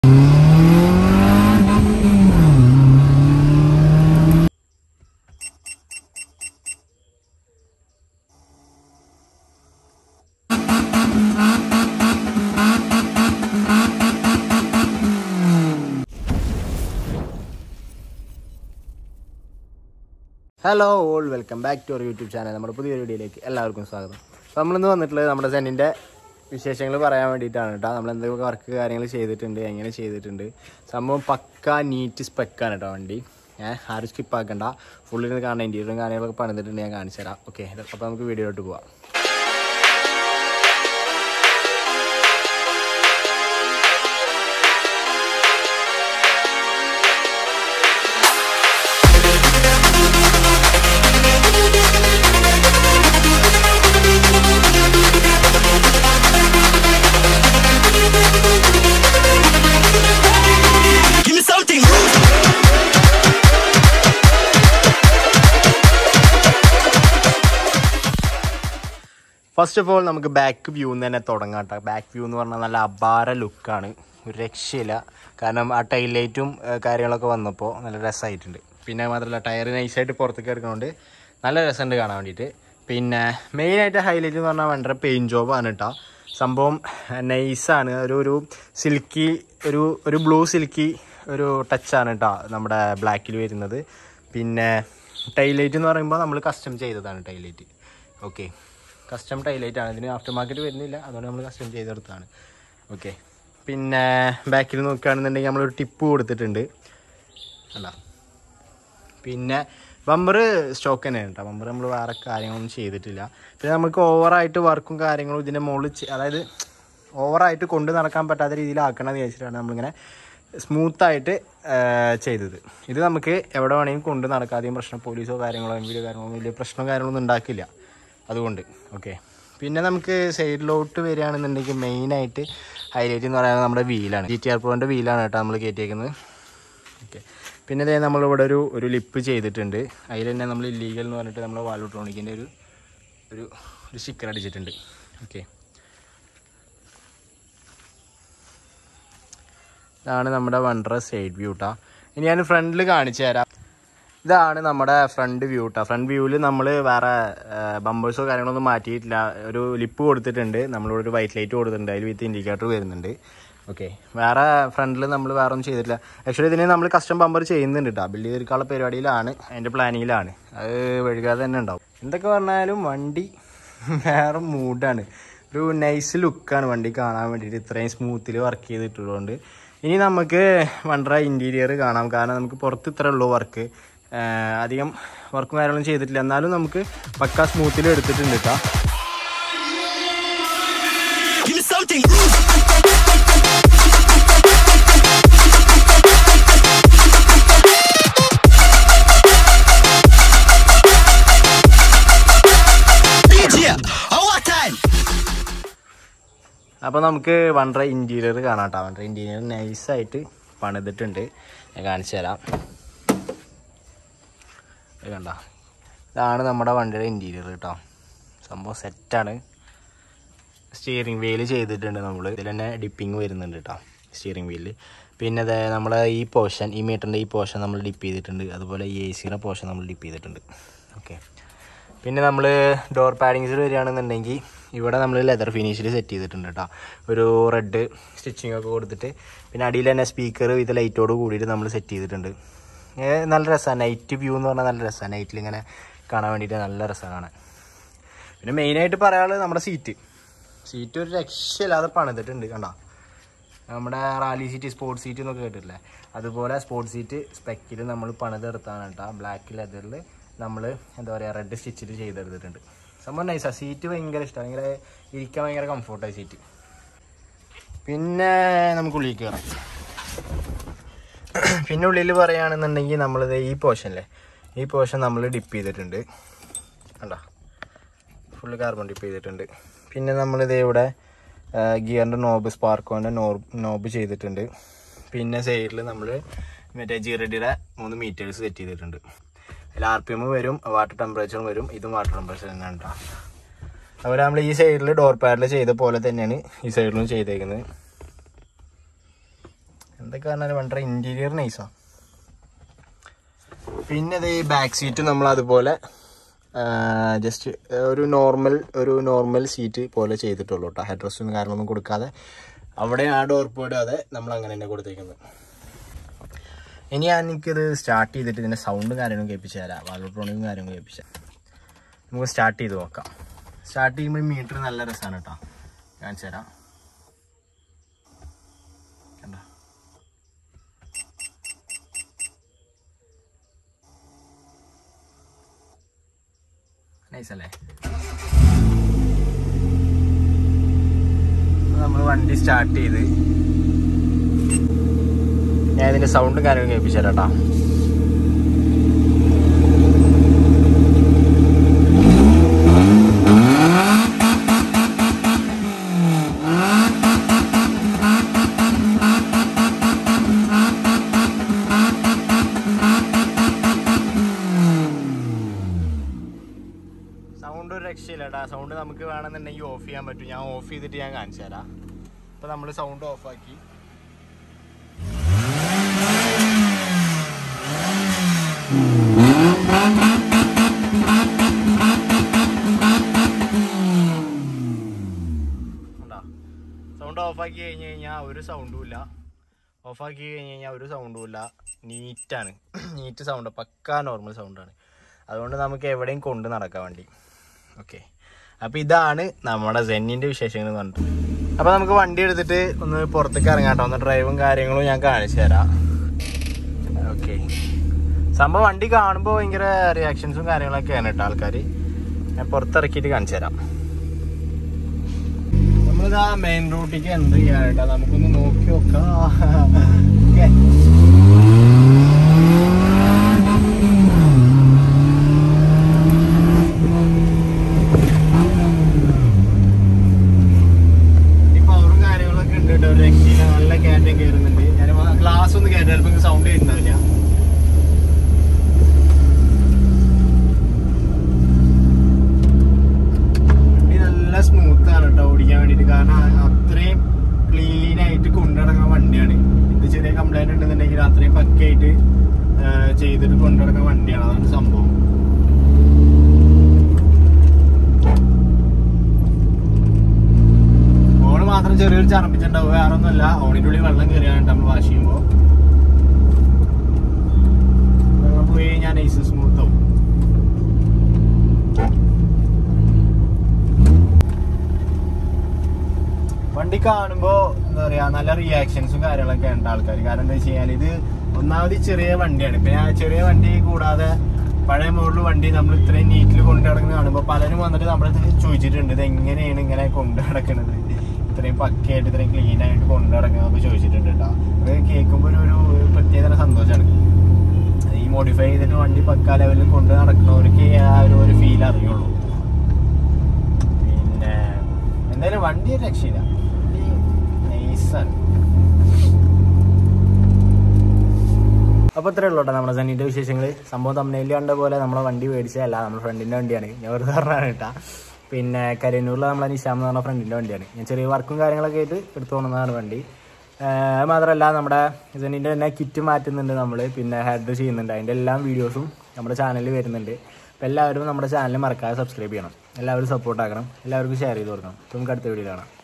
Hello all welcome back to our YouTube channel നമ്മുടെ പുതിയൊരു വീഡിയോയിലേക്ക് എല്ലാവർക്കും സ്വാഗതം അപ്പോൾ നമ്മളിന്ന് വന്നിട്ടുള്ളത് നമ്മുടെ സെന്നിൻ്റെ വിശേഷങ്ങൾ പറയാൻ വേണ്ടിയിട്ടാണ് കേട്ടോ നമ്മൾ എന്തൊക്കെ വർക്ക് കാര്യങ്ങൾ ചെയ്തിട്ടുണ്ട് എങ്ങനെ ചെയ്തിട്ടുണ്ട് സംഭവം പക്ക നീറ്റ് സ്പെക്കാണ് കേട്ടോ വണ്ടി ഏഹ് ആരും സ്കിപ്പ് ആക്കണ്ട ഫുള്ളിൽ നിന്ന് കാണാൻ ഇൻറ്റീരിയറും കാര്യങ്ങളൊക്കെ പണിതിട്ടുണ്ട് ഞാൻ കാണിച്ചു തരാം ഓക്കെ അപ്പോൾ നമുക്ക് വീഡിയോയിലോട്ട് പോവാം Give me something rude. First of all നമുക്ക് ബാക്ക് വ്യൂ തന്നെ തുടങ്ങാം കേട്ടോ ബാക്ക് വ്യൂ എന്ന് പറഞ്ഞാൽ നല്ല അപാര ലുക്കാണ് ഒരു രക്ഷയില്ല കാരണം ആ ടൈൽ ലൈറ്റും കാര്യങ്ങളൊക്കെ വന്നപ്പോൾ നല്ല രസമായിട്ടുണ്ട് പിന്നെ മാത്രമല്ല ടയർ നൈസായിട്ട് പുറത്തേക്ക് എടുക്കുന്നതുകൊണ്ട് നല്ല രസമുണ്ട് കാണാൻ വേണ്ടിയിട്ട് പിന്നെ മെയിനായിട്ട് ഹൈലൈറ്റ് എന്ന് പറഞ്ഞാൽ ഭയങ്കര പെയിൻ ജോബാണ് കേട്ടോ സംഭവം നൈസാണ് ഒരു ഒരു സിൽക്കി ഒരു ഒരു ബ്ലൂ സിൽക്കി ഒരു ടച്ചാണ് കേട്ടോ നമ്മുടെ ബ്ലാക്കിൽ വരുന്നത് പിന്നെ ടൈലൈറ്റ് എന്ന് പറയുമ്പോൾ നമ്മൾ കസ്റ്റം ചെയ്തതാണ് ടൈലൈറ്റ് ഓക്കെ കസ്റ്റം ടൈലൈറ്റ് ആണ് ഇതിന് ആഫ്റ്റർ മാർക്കറ്റ് വരുന്നില്ല അതുകൊണ്ട് നമ്മൾ കസ്റ്റം ചെയ്തെടുത്താണ് ഓക്കെ പിന്നെ ബാക്കിൽ നോക്കുകയാണെന്നുണ്ടെങ്കിൽ നമ്മളൊരു ടിപ്പ് കൊടുത്തിട്ടുണ്ട് അല്ല പിന്നെ ബമ്പർ സ്റ്റോക്ക് തന്നെയാണ് കേട്ടോ ബമ്പർ നമ്മൾ വേറെ കാര്യങ്ങളൊന്നും ചെയ്തിട്ടില്ല പിന്നെ നമുക്ക് ഓവറായിട്ട് വർക്കും കാര്യങ്ങളും ഇതിൻ്റെ മുകളിൽ ചെ- അതായത് ഓവറായിട്ട് കൊണ്ട് നടക്കാൻ പറ്റാത്ത രീതിയിലാക്കണം എന്ന് വിചാരിച്ചിട്ടാണ് നമ്മളിങ്ങനെ സ്മൂത്തായിട്ട് ചെയ്തത് ഇത് നമുക്ക് എവിടെ വേണമെങ്കിലും കൊണ്ട് നടക്കാതെയും പ്രശ്നം പോലീസോ കാര്യങ്ങളോ വീഡിയോ കാര്യങ്ങളോ വലിയ പ്രശ്നമോ കാര്യങ്ങളൊന്നും ഉണ്ടാക്കില്ല അതുകൊണ്ട് ഓക്കെ പിന്നെ നമുക്ക് സൈഡിലോട്ട് വരികയാണെന്നുണ്ടെങ്കിൽ മെയിനായിട്ട് ഹൈലൈറ്റ് എന്ന് പറയുന്നത് നമ്മുടെ വീലാണ് ജി ടി ആർ പ്രോൻ്റെ വീലാണ് കേട്ടോ നമ്മൾ കയറ്റിയേക്കുന്നത് ഓക്കെ പിന്നെ ഇതേ നമ്മളിവിടെ ഒരു ഒരു ലിപ്പ് ചെയ്തിട്ടുണ്ട് അതിൽ തന്നെ നമ്മൾ ഇല്ലീഗൽ എന്ന് പറഞ്ഞിട്ട് നമ്മൾ വാലോട്രോണിക്കിൻ്റെ ഒരു ഒരു ഒരു സ്റ്റിക്കർ അടിച്ചിട്ടുണ്ട് ഓക്കെ ഇതാണ് നമ്മുടെ വണ്ടർ സൈഡ് വ്യൂ ട്ടാ ഇനി ഞാൻ ഫ്രണ്ടിൽ കാണിച്ചു തരാം ഇതാണ് നമ്മുടെ ഫ്രണ്ട് വ്യൂ ട്ടാ ഫ്രണ്ട് വ്യൂവിൽ നമ്മൾ വേറെ ബമ്പേഴ്സോ കാര്യങ്ങളൊന്നും മാറ്റിയിട്ടില്ല ഒരു ലിപ്പ് കൊടുത്തിട്ടുണ്ട് നമ്മളിവിടെ ഒരു വൈറ്റ് ലൈറ്റ് കൊടുത്തിട്ടുണ്ട് അതിൽ വിത്ത് ഇൻഡിക്കേറ്റർ വരുന്നുണ്ട് ഓക്കെ വേറെ ഫ്രണ്ടിൽ നമ്മൾ വേറെ ഒന്നും ചെയ്തിട്ടില്ല ആക്ച്വലി ഇതിന് നമ്മൾ കസ്റ്റം ബമ്പർ ചെയ്യുന്നുണ്ട് കേട്ടോ ബിൽഡ് ചെയ്തെടുക്കാനുള്ള പരിപാടിയിലാണ് അതിൻ്റെ പ്ലാനിങ്ങിലാണ് അത് വഴുകാതെ തന്നെ ഉണ്ടാവും എന്തൊക്കെ പറഞ്ഞാലും വണ്ടി വേറെ മൂഡാണ് ഒരു നൈസ് ലുക്കാണ് വണ്ടി കാണാൻ വേണ്ടിയിട്ട് ഇത്രയും സ്മൂത്തിൽ വർക്ക് ചെയ്തിട്ടുള്ളതുകൊണ്ട് ഇനി നമുക്ക് വണ്ടറ ഇൻറ്റീരിയർ കാണാം കാരണം നമുക്ക് പുറത്ത് ഇത്ര ഉള്ളൂ വർക്ക് അധികം വർക്കും കാര്യങ്ങളും ചെയ്തിട്ടില്ല എന്നാലും നമുക്ക് പക്ക സ്മൂത്തിൽ എടുത്തിട്ടുണ്ട് കേട്ടോ Give me something rude. DJ, our time. അപ്പോൾ നമുക്ക് വണ്ടറ ഇൻറ്റീരിയർ കാണാം കേട്ടോ വണ്ടറ ഇൻറ്റീരിയർ നൈസായിട്ട് പണിതിട്ടുണ്ട് ഞാൻ കാണിച്ചു തരാം ഇത് കണ്ട ഇതാണ് നമ്മുടെ വണ്ടിയുടെ ഇൻറ്റീരിയർ കേട്ടോ സംഭവം സെറ്റാണ് സ്റ്റിയറിംഗ് വീല് ചെയ്തിട്ടുണ്ട് നമ്മൾ ഇതിൽ തന്നെ ഡിപ്പിങ് വരുന്നുണ്ട് കേട്ടോ സ്റ്റിയറിംഗ് വീലിൽ പിന്നെ അതെ നമ്മൾ ഈ പോർഷൻ ഈ മീറ്ററിൻ്റെ ഈ പോർഷൻ നമ്മൾ ഡിപ്പ് ചെയ്തിട്ടുണ്ട് അതുപോലെ ഈ എ സിയുടെ പോർഷൻ നമ്മൾ ഡിപ്പ് ചെയ്തിട്ടുണ്ട് ഓക്കെ പിന്നെ നമ്മൾ ഡോർ പാഡിങ്സിൽ വരികയാണെന്നുണ്ടെങ്കിൽ ഇവിടെ നമ്മൾ ലെതർ ഫിനിഷിൽ സെറ്റ് ചെയ്തിട്ടുണ്ട് കേട്ടോ ഒരു റെഡ് സ്റ്റിച്ചിങ് ഒക്കെ കൊടുത്തിട്ട് പിന്നെ അടിയിൽ തന്നെ സ്പീക്കർ വിത്ത് ലൈറ്റോട് കൂടിയിട്ട് നമ്മൾ സെറ്റ് ചെയ്തിട്ടുണ്ട് ഏ, നല്ല രസമാണ് നൈറ്റ് വ്യൂ എന്ന് പറഞ്ഞാൽ നല്ല രസമാണ് നൈറ്റിൽ ഇങ്ങനെ കാണാൻ വേണ്ടിയിട്ട് നല്ല രസമാണ് കാണാൻ പിന്നെ മെയിനായിട്ട് പറയാനുള്ളത് നമ്മുടെ സീറ്റ് സീറ്റ് ഒരു രക്ഷയില്ലാതെ പണിതിട്ടുണ്ട് കണ്ടോ നമ്മുടെ റാലി സീറ്റ് സ്പോർട്സ് സീറ്റ് എന്നൊക്കെ കേട്ടിട്ടില്ലേ അതുപോലെ സ്പോർട്സ് സീറ്റ് സ്പെക്കിൽ നമ്മൾ പണിതെടുത്താണ് കേട്ടോ ബ്ലാക്ക് ലെതറിൽ നമ്മൾ എന്താ പറയുക റെഡ് സ്റ്റിച്ചിൽ ചെയ്തെടുത്തിട്ടുണ്ട് സംഭവം നൈസാണ് സീറ്റ് ഭയങ്കര ഇഷ്ടമാണ് ഭയങ്കര ഇരിക്കാൻ ഭയങ്കര കംഫർട്ടായി സീറ്റ് പിന്നെ നമുക്ക് ഉള്ളിൽ കയറാം പിന്നെ ഉള്ളിൽ പറയുകയാണെന്നുണ്ടെങ്കിൽ നമ്മളിത് ഈ പോർഷനില്ലേ ഈ പോർഷൻ നമ്മൾ ഡിപ്പ് ചെയ്തിട്ടുണ്ട് കണ്ടോ ഫുള്ള് കാർബൺ ഡിപ്പ് ചെയ്തിട്ടുണ്ട് പിന്നെ നമ്മളിത് ഇവിടെ ഗിയറിൻ്റെ നോബ് സ്പാർക്കോൻ്റെ നോ നോബ് ചെയ്തിട്ടുണ്ട് പിന്നെ സൈഡിൽ നമ്മൾ മറ്റേ ജിറഡിയുടെ മൂന്ന് മീറ്റേഴ്സ് സെറ്റ് ചെയ്തിട്ടുണ്ട് അതിൽ ആർ പി എം വരും വാട്ടർ ടെമ്പറേച്ചറും വരും ഇതും വാട്ടർ ടെമ്പറേച്ചർ തന്നെയാണ് കേട്ടോ അതുപോലെ നമ്മൾ ഈ സൈഡിൽ ഡോർ പാഡിൽ ചെയ്ത പോലെ തന്നെയാണ് ഈ സൈഡിലും ചെയ്തേക്കുന്നത് എന്തൊക്കെ പറഞ്ഞാലും വളരെ ഇന്റീരിയർ നൈസാ പിന്നെ ഇത് ഈ ബാക്ക് സീറ്റ് നമ്മൾ അതുപോലെ ജസ്റ്റ് ഒരു നോർമൽ ഒരു നോർമൽ സീറ്റ് പോലെ ചെയ്തിട്ടുള്ളൂ കേട്ടോ ഹെഡ് റെസ്റ്റും കാര്യങ്ങളൊന്നും കൊടുക്കാതെ അവിടെ ആ ഡോർ പോയിടാതെ നമ്മൾ അങ്ങനെ തന്നെ കൊടുത്തേക്കുന്നത് ഇനി ഞാൻ എനിക്കിത് സ്റ്റാർട്ട് ചെയ്തിട്ട് ഇതിൻ്റെ സൗണ്ട് കാര്യങ്ങളും കേൾപ്പിച്ച് തരാം വാൾട്രോണിക്കും കാര്യങ്ങളും കേൾപ്പിച്ചാൽ നമുക്ക് സ്റ്റാർട്ട് ചെയ്ത് നോക്കാം സ്റ്റാർട്ട് ചെയ്യുമ്പോൾ മീറ്റർ നല്ല രസമാണ് കേട്ടോ കാണിച്ചു തരാം കണ്ടോ നൈസ് അല്ലേ നമ്മൾ വണ്ടി സ്റ്റാർട്ട് ചെയ്ത് ഞാൻ ഇതിന്റെ സൗണ്ടും കാര്യങ്ങളും കേൾപ്പിച്ചു തരാം കേട്ടോ സൗണ്ട് ഒരു രക്ഷയില്ല കേട്ടോ സൗണ്ട് നമുക്ക് വേണമെന്നുണ്ടെങ്കിൽ ഓഫ് ചെയ്യാൻ പറ്റും ഞാൻ ഓഫ് ചെയ്തിട്ട് ഞാൻ കാണിച്ചു തരാം ഇപ്പൊ നമ്മൾ സൗണ്ട് ഓഫ് ആക്കി സൗണ്ട് ഓഫ് ആക്കി കഴിഞ്ഞ് കഴിഞ്ഞാൽ ഒരു സൗണ്ടും ഇല്ല ഓഫ് ആക്കി കഴിഞ്ഞ് കഴിഞ്ഞാൽ ഒരു സൗണ്ടും ഇല്ല നീറ്റാണ് നീറ്റ് സൗണ്ട് പക്കാ നോർമൽ സൗണ്ടാണ് അതുകൊണ്ട് നമുക്ക് എവിടെയും കൊണ്ട് നടക്കാൻ വേണ്ടി ഓക്കെ അപ്പോൾ ഇതാണ് നമ്മുടെ സെന്നിൻ്റെ വിശേഷങ്ങൾ എന്ന് പറഞ്ഞിട്ട് അപ്പോൾ നമുക്ക് വണ്ടി എടുത്തിട്ട് ഒന്ന് പുറത്തേക്ക് ഇറങ്ങാട്ടോ ഒന്ന് ഡ്രൈവും കാര്യങ്ങളും ഞാൻ കാണിച്ചു തരാം ഓക്കെ സംഭവം വണ്ടി കാണുമ്പോൾ ഭയങ്കര റിയാക്ഷൻസും കാര്യങ്ങളൊക്കെയാണ് കേട്ടോ ആൾക്കാർ ഞാൻ പുറത്തിറക്കിയിട്ട് കാണിച്ചു തരാം നമ്മളിതാ മെയിൻ റൂട്ടിലേക്ക് എൻ്റർ ചെയ്യാനായിട്ടാ നമുക്കൊന്ന് നോക്കി നോക്കാം ഓക്കെ പവറും കാര്യങ്ങളൊക്കെ ഉണ്ട് കേട്ടോ ഒരു രക്ഷയില്ല നല്ല കയറ്റം കയറുന്നുണ്ട് ഞാൻ ഗ്ലാസ് ഒന്ന് കയറ്റാൻ ചിലപ്പോൾ സൗണ്ട് കേൾക്കുന്നില്ല വണ്ടി നല്ല സ്മൂത്ത് ആണ് കേട്ടോ ഓടിക്കാൻ വേണ്ടിയിട്ട് കാരണം അത്രയും ക്ലീൻ ആയിട്ട് കൊണ്ടുനടക്കുന്ന വണ്ടിയാണ് ഇത് ചെറിയ കംപ്ലൈന്റ് ഉണ്ടെന്നുണ്ടെങ്കിൽ അത്രയും പക്കയായിട്ട് ചെയ്തിട്ട് കൊണ്ടുനടക്കുന്ന വണ്ടിയാണ് അതാണ് സംഭവം ഓണ് മാത്രം ചെറിയൊരു ചറപ്പിച്ചുണ്ടാവും വേറെ ഒന്നുമല്ല ഓണിൻ്റെ ഉള്ളിൽ വെള്ളം കയറിയാണ് നമ്മൾ വാഷ് ചെയ്യുമ്പോൾ വെള്ളം പോയി കഴിഞ്ഞാൽ നൈസ് സ്മൂത്ത് ആവും വണ്ടി കാണുമ്പോൾ എന്താ പറയാ നല്ല റിയാക്ഷൻസും കാര്യങ്ങളൊക്കെ ഉണ്ട് ആൾക്കാർ കാരണം എന്താ വെച്ച് കഴിഞ്ഞാൽ ഇത് ഒന്നാമത് ഈ ചെറിയ വണ്ടിയാണ് ഇപ്പൊ ഞാൻ ചെറിയ വണ്ടി കൂടാതെ പഴയ മോഡൽ വണ്ടി നമ്മൾ ഇത്രയും നീറ്റിൽ കൊണ്ടു നടക്കുന്നത് കാണുമ്പോൾ പലരും വന്നിട്ട് നമ്മളത് ചോദിച്ചിട്ടുണ്ട് ഇത് എങ്ങനെയാണ് ഇങ്ങനെ കൊണ്ടു നടക്കുന്നത് ഇത്രയും പക്കയായിട്ട് ഇത്രയും ക്ലീൻ ആയിട്ട് കൊണ്ടു നടക്കുന്നതൊക്കെ ചോദിച്ചിട്ടുണ്ട് കേട്ടോ അത് കേൾക്കുമ്പോൾ ഒരു ഒരു പ്രത്യേക സന്തോഷമാണ് ഈ മോഡിഫൈ ചെയ്തിട്ട് വണ്ടി പക്ക ലെവലിൽ കൊണ്ട് നടക്കുന്നവർക്ക് ആ ഒരു ഒരു ഫീൽ അറിയുള്ളൂ പിന്നെ എന്തായാലും വണ്ടി ഒരു രക്ഷയില്ല വണ്ടി നൈസാണ് അപ്പോൾ ഇത്രേ ഉള്ളൂ കേട്ടോ നമ്മുടെ സണ്ണീൻ്റെ വിശേഷങ്ങൾ സംഭവം തമ്മിൽ കണ്ട പോലെ നമ്മളെ വണ്ടി മേടിച്ചതല്ല നമ്മുടെ ഫ്രണ്ടിൻ്റെ വണ്ടിയാണ് ഞാൻ വെറുതെ പറഞ്ഞാണ് കേട്ടാ പിന്നെ കരിയന്നൂരിലെ നമ്മളെ നിശാം എന്ന് പറഞ്ഞ ഫ്രണ്ടിൻ്റെ വണ്ടിയാണ് ഞാൻ ചെറിയ വർക്കും കാര്യങ്ങളൊക്കെ ആയിട്ട് എടുത്തു കൊണ്ടുവന്നതാണ് വണ്ടി ഏഹ് അത് മാത്രമല്ല നമ്മുടെ സണ്ണീൻ്റെ തന്നെ കിറ്റ് മാറ്റുന്നുണ്ട് നമ്മൾ പിന്നെ ഹെഡ് ചെയ്യുന്നുണ്ട് അതിൻ്റെ എല്ലാ വീഡിയോസും നമ്മുടെ ചാനലിൽ വരുന്നുണ്ട് അപ്പോൾ എല്ലാവരും നമ്മുടെ ചാനൽ മറക്കാതെ സബ്സ്ക്രൈബ് ചെയ്യണം എല്ലാവരും സപ്പോർട്ട് ആക്കണം എല്ലാവർക്കും ഷെയർ ചെയ്ത് കൊടുക്കണം നമുക്ക് അടുത്ത വീഡിയോ കാണാം